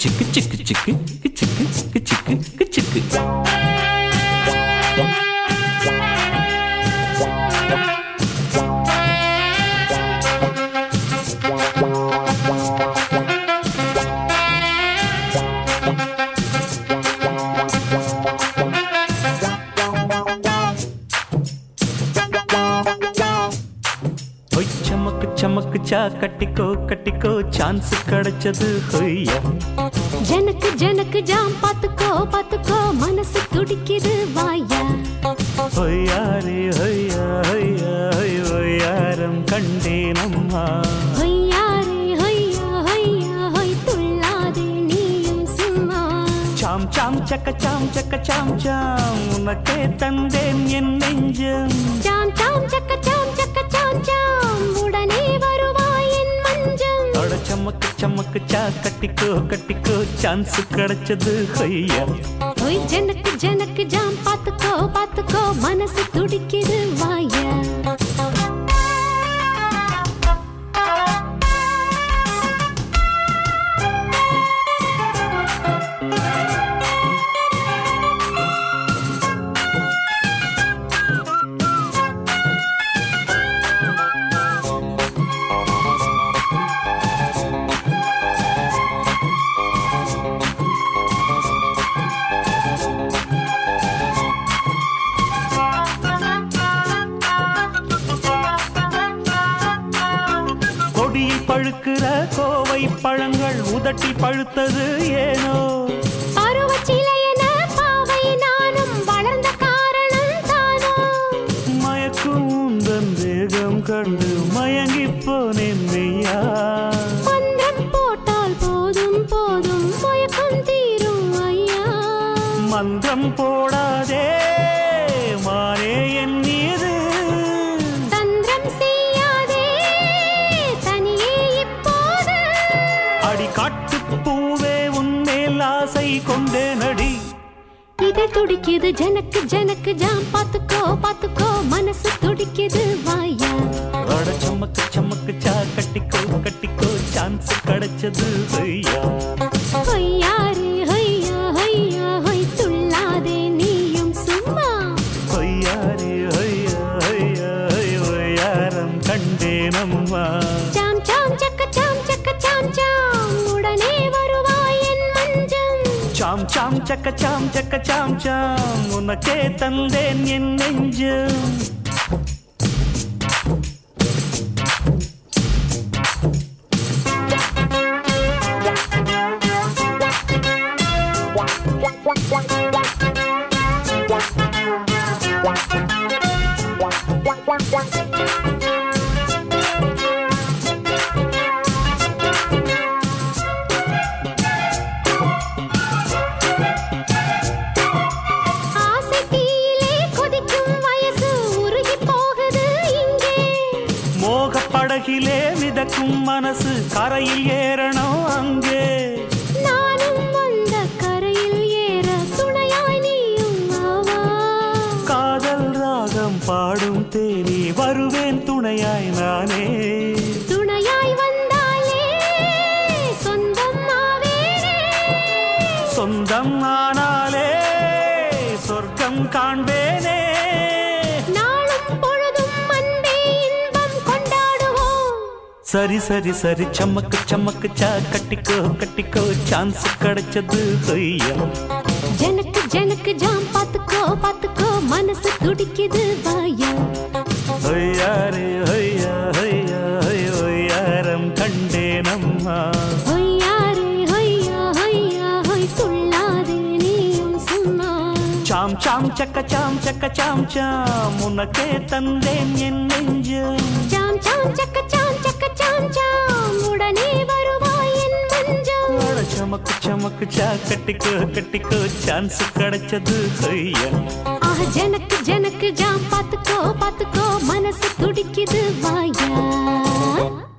சிக்கு சிக்கு சிக்கு சிக்கு சிக்கு சிக்கு ஒய் சமக்கு சமக்கு சா கட்டிக்கோ கட்டிக்கோ சான்ஸ் கிடைச்சது ஹொய்யா ஜனக்கு ஜனக்கு ஜாம் பாத்துக்கோ பாத்துக்கோ மனசு துடிக்குது வாயா ஹொய்யாரே ஹொய்யா ஹொய்யா ஹொய் ஹொய்யாரம் கண்டேனம்மா ஹொய்யாரே ஹொய்யா ஹொய்யா ஹொய் துள்ளாதே நீயும் சும்மா சாம் சாம் சக்க சாம் சக்க சாம் சாம் உனக்கே தந்தேன் என் நெஞ்சம் சாம் சாம் சக்க சாம் சக்க சாம் சாம் உடனே வருவாய் என் மஞ்சம் அட சமக்கு சமக்கு சா கட்டிக்கோ கட்டிக்கோ சான்ஸ் கிடைச்சது ஹொய்யா ஹொய் ஜனக்கு ஜனக்கு ஜாம் பாத்துக்கோ பாத்துக்கோ மனசு துடிக்குது வாயா கொடியில் பழுக்கிற கோவை பழங்கள் உதட்டி பழுத்தது ஏனோ பருவச்சிலையென பாவை நானும் வளர்ந்த காரணம் தானோ மயக்கும் உந்தன் வேகம் கண்டு மயங்கிப் போனேன் மெய்யா மந்திரம் போட்டால் போதும் போதும் மயக்கம் தீரும் ஐயா மந்திரம் போடாதே மானே என் மீது தந்திரம் செய்யாதே தனியே இப்போது அடி காட்டு பூவே உன்மேல் ஆசை கொண்டே நடி இதழ் துடிக்குது ஜனக்கு ஜனக்கு ஜாம் பாத்துக்கோ பாத்துக்கோ மனசு துடிக்குது வாயா அட சமக்கு சமக்கு சா கட்டிக்கோ கட்டிக்கோ சான்ஸ் கிடைச்சது ஐயா ஹொய்யாரே ஹொய்யா ஹொய்யா ஹொய் துள்ளாதே நீயும் சும்மா ஐயாரே ஐயா ஐயா ஐயாரம் கண்டேனம்மா சாம் சாம் சக்க சாம் சக்க சாம் சாம் உடனே வருவாய் என் மஞ்சம் சாம் சாம் சக்க சாம் சக்க சாம் சாம் உனக்கே தந்தேன் என் நெஞ்சம் ஆசை தீயிலே கொதிக்கும் வயசு உருகி போகுது இங்கே மோக படகிலே மிதக்கும் மனசு கரையில் ஏறணும் அங்கே நானும் வந்த கரையில் ஏற துணையாய் நீயும் ஆவா காதல் ராகம் பாடும் தேனி வருவேன் துணையாய் நானே துணையாய் வந்தாலே சொந்தம் ஆவேனே சொந்தம் ஆனாலே சொர்க்கம் காண்பேனே நாளும் பொழுதும் அன்பே இன்பம் கொண்டாடுவோம் சரி சரி சரி சமக்கு சமக்கு சா கட்டிக்கோ கட்டிக்கோ சான்ஸ் கிடைச்சது ஐயா ஜனக்கு ஜனக்கு ஜாம் பாத்துக்கோ பாத்துக்கோ மனசு துடிக்குது வாயா ஐயாரே ஐயா ஐயா ஐயாரம் கண்டேனம்மா ஹொய்யாரே ஹொய்யா ஹொய்யா ஹொய் துள்ளாதே நீயும் சும்மா சாம் சாம் சக்க சாம் சக்க சாம் சாம் உனக்கே தந்தேன் என் நெஞ்சம் சாம் சாம் சக்க சாம் சக்க சாம் சாம் உடனே வருவாய் என் மஞ்சம் அட சமக்கு சமக்கு சா கட்டிக்கோ கட்டிக்கோ சான்ஸ் கிடைச்சது ஐயா ஆஹ் ஜனக்கு ஜனக்கு ஜாம் பாத்துக்கோ பாத்துக்கோ மனசு துடிக்குது வாயா